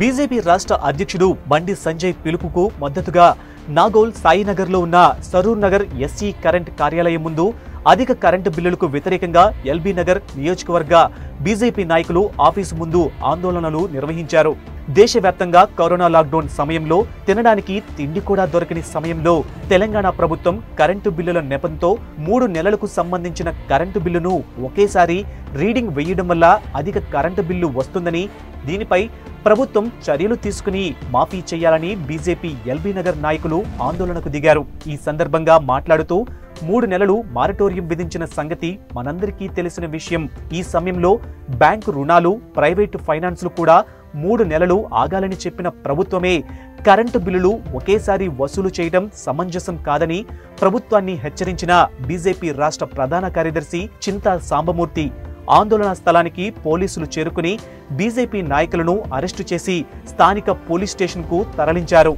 BJP రాష్ట్ర అధ్యక్షుడు బండి సంజయ్ పిలుపుకు మద్దతుగా నాగోల్ సాయినగర్లో ఉన్న సరూర్ నగర్ ఎస్సీ కరెంట్ కార్యాలయం ముందు అధిక కరెంటు బిల్లులకు వ్యతిరేకంగా ఎల్బీ నగర్ నియోజకవర్గ బీజేపీ నాయకులు ఆఫీసు ముందు ఆందోళనలు నిర్వహించారు దేశవ్యాప్తంగా కరోనా లాక్డౌన్ సమయంలో తినడానికి తిండి కూడా దొరకని సమయంలో తెలంగాణ ప్రభుత్వం కరెంటు బిల్లుల నెపంతో మూడు నెలలకు సంబంధించిన కరెంటు బిల్లును ఒకేసారి రీడింగ్ వేయడం వల్ల అధిక కరెంటు బిల్లు వస్తుందని దీనిపై ప్రభుత్వం చర్యలు తీసుకుని మాఫీ చేయాలని బీజేపీ ఎల్బీ నగర్ నాయకులు ఆందోళనకు దిగారు ఈ సందర్భంగా మాట్లాడుతూ మూడు నెలలు మారటోరియం విధించిన సంగతి మనందరికీ తెలిసిన విషయం ఈ సమయంలో బ్యాంకు రుణాలు ప్రైవేటు ఫైనాన్స్లు కూడా మూడు నెలలు ఆగాలని చెప్పిన ప్రభుత్వమే కరెంటు బిల్లులు ఒకేసారి వసూలు చేయడం సమంజసం కాదని ప్రభుత్వాన్ని హెచ్చరించిన బీజేపీ రాష్ట్ర ప్రధాన కార్యదర్శి చింతా సాంబమూర్తి ఆందోళన స్థలానికి పోలీసులు చేరుకుని బీజేపీ నాయకులను అరెస్టు చేసి స్థానిక పోలీస్ స్టేషన్కు తరలించారు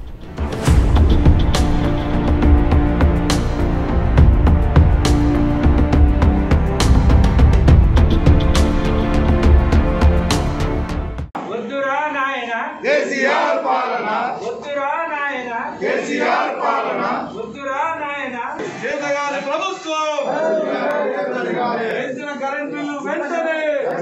వద్దురా నాయన కేసీఆర్ పాలన వద్దురా నాయన కేసీఆర్ పాలన వద్దురా నాయన చేతగాని ప్రభుత్వం పెంచిన కరెంట్ బిల్లు వెంటనే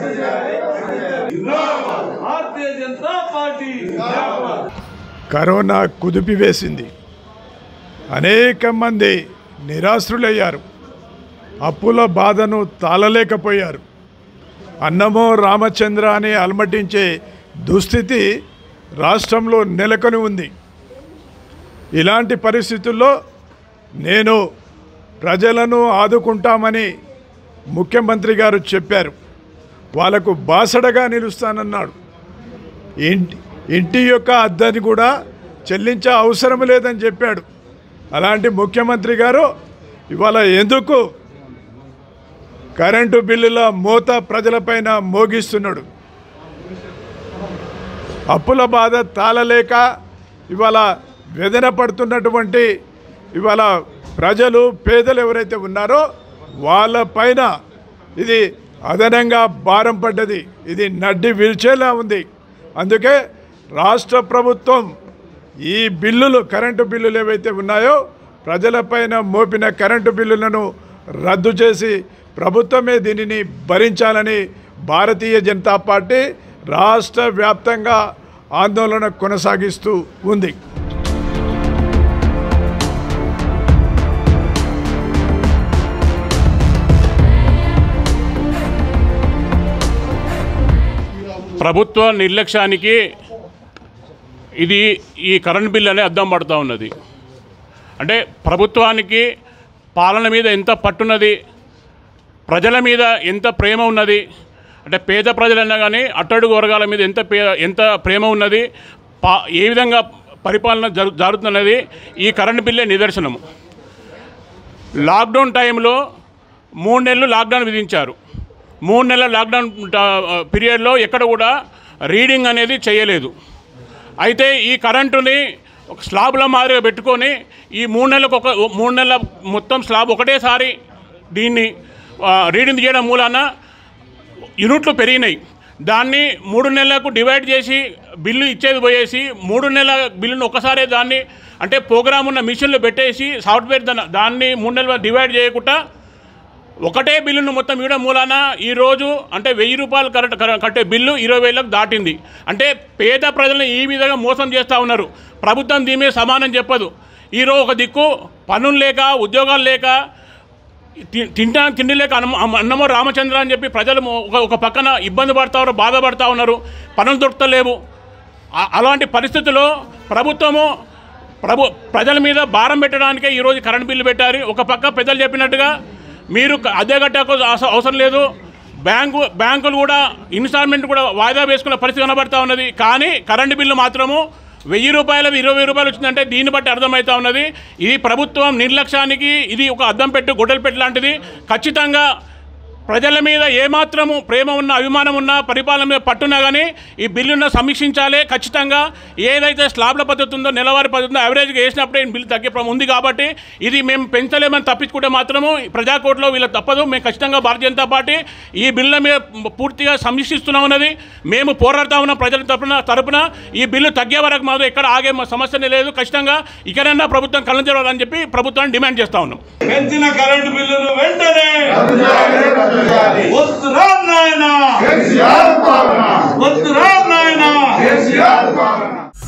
భారతీయ జనతా పార్టీ కరోనా కుదిపివేసింది అనేక మంది నిరాశ్రులయ్యారు అప్పుల బాధను తాళలేకపోయారు అన్నమో రామచంద్ర అని అలమటించే దుస్థితి రాష్ట్రంలో నెలకొని ఉంది ఇలాంటి పరిస్థితుల్లో నేను ప్రజలను ఆదుకుంటామని ముఖ్యమంత్రి గారు చెప్పారు వాళ్లకు బాసడగా నిలుస్తానన్నాడు ఇంటి ఇంటి యొక్క అద్దెని కూడా చెల్లించే అవసరం లేదని చెప్పాడు అలాంటి ముఖ్యమంత్రి గారు ఇవాళ ఎందుకు కరెంటు బిల్లుల మూత ప్రజలపైన మోగిస్తున్నాడు అప్పుల బాధ తాళలేక ఇవాళ వెదన పడుతున్నటువంటి ఇవాళ ప్రజలు పేదలు ఎవరైతే ఉన్నారో వాళ్ళపైన ఇది అదనంగా భారం పడ్డది ఇది నడ్డి విరిచేలా ఉంది అందుకే రాష్ట్ర ప్రభుత్వం ఈ బిల్లులు కరెంటు బిల్లులు ఏవైతే ఉన్నాయో ప్రజలపైన మోపిన కరెంటు బిల్లులను రద్దు చేసి ప్రభుత్వమే దీనిని భరించాలని భారతీయ జనతా పార్టీ రాష్ట్ర వ్యాప్తంగా ఆందోళన కొనసాగిస్తూ ఉంది ప్రభుత్వ నిర్లక్ష్యానికి ఇది ఈ కరెంట్ బిల్ అనే అద్దం పడుతూ ఉన్నది అంటే ప్రభుత్వానికి పాలన మీద ఎంత పట్టున్నది ప్రజల మీద ఎంత ప్రేమ ఉన్నది అంటే పేద ప్రజలన్నా కానీ అట్టడుగు వర్గాల మీద ఎంత పే ఎంత ప్రేమ ఉన్నది పా ఏ విధంగా పరిపాలన జరు జరుగుతున్నది ఈ కరెంట్ బిల్లే నిదర్శనము లాక్డౌన్ టైంలో మూడు నెలలు లాక్డౌన్ విధించారు మూడు నెలల లాక్డౌన్ ట- పీరియడ్లో ఎక్కడ కూడా రీడింగ్ అనేది చేయలేదు అయితే ఈ కరెంటుని ఒక స్లాబ్ల మాదిరిగా పెట్టుకొని ఈ మూడు నెలలకు ఒక మూడు నెలల మొత్తం స్లాబ్ ఒకటేసారి దీన్ని ఆ, రీడింగ్ చేయడం మూలాన యూనిట్లు పెరిగినాయి దాన్ని మూడు నెలలకు డివైడ్ చేసి బిల్లు ఇచ్చేది పోయేసి మూడు నెలల బిల్లును ఒకసారి దాన్ని అంటే ప్రోగ్రామ్ ఉన్న మిషన్లో పెట్టేసి సాఫ్ట్వేర్ దాన్ని దాన్ని మూడు నెలలు డివైడ్ చేయకుండా ఒకటే బిల్లును మొత్తం ఇవ్వడం మూలాన ఈరోజు అంటే వెయ్యి రూపాయలు కరెక్ట్ కర- కట్టే బిల్లు ఇరవై వేలకు దాటింది అంటే పేద ప్రజలను ఈ విధంగా మోసం చేస్తూ ఉన్నారు ప్రభుత్వం దీని మీద సమానం చెప్పదు ఈరోజు ఒక దిక్కు పనులు లేక ఉద్యోగాలు లేక తి- తినడానికి తిండి లేక అన్నమ అమ్మ- అన్నమో రామచంద్ర అని చెప్పి ప్రజలు మొ- ఒక ఒక పక్కన ఇబ్బంది పడతా ఉన్నారు బాధపడతా ఉన్నారు పనులు దొరకలేవు ఆ- అలాంటి పరిస్థితుల్లో ప్రభుత్వము ప్రభు ప్రజల మీద భారం పెట్టడానికే ఈరోజు కరెంట్ బిల్లు పెట్టారు ఒక పక్క పెద్దలు చెప్పినట్టుగా మీరు క- అద్దె కట్టకు అవస- అవసరం లేదు బ్యాంకు బ్యాంకులు కూడా ఇన్స్టాల్మెంట్ కూడా వాయిదా వేసుకునే పరిస్థితి కనబడతా ఉన్నది కానీ కరెంటు బిల్లు మాత్రము వెయ్యి రూపాయలు ఇరవై రూపాయలు వచ్చిందంటే దీన్ని బట్టి అర్థమవుతా ఉన్నది ఇది ప్రభుత్వం నిర్లక్ష్యానికి ఇది ఒక అద్దం పెట్టు గొడ్డలు పెట్టు లాంటిది ఖచ్చితంగా ప్రజల మీద ఏమాత్రము ప్రేమ ఉన్న అభిమానం ఉన్న పరిపాలన మీద పట్టున్నా కానీ ఈ బిల్లును సమీక్షించాలి ఖచ్చితంగా ఏదైతే స్లాబ్ల పద్ధతి ఉందో నెలవారీ పద్ధతి ఉందో యావరేజ్గా వేసినప్పుడే ఈ బిల్లు తగ్గే ప్రమాదం ఉంది కాబట్టి ఇది మేము పెంచలేమని తప్పించుకుంటే మాత్రము ప్రజాకోర్టులో వీళ్ళకి తప్పదు మేము ఖచ్చితంగా భారతీయ జనతా పార్టీ ఈ బిల్లు మీద పూర్తిగా సమీక్షిస్తున్నాం ఉన్నది మేము పోరాడుతా ఉన్న ప్రజల తరపున తరపున ఈ బిల్లు తగ్గే వరకు మాత్రం ఎక్కడ ఆగే మా సమస్యనే లేదు ఖచ్చితంగా ఇకనైనా ప్రభుత్వం కళ్ళం తెరవాలని చెప్పి ప్రభుత్వాన్ని డిమాండ్ చేస్తా ఉన్నాం పెంచిన కరెంటు బిల్లును వెంటనే వద్దురా నాయన వద్దురా నాయన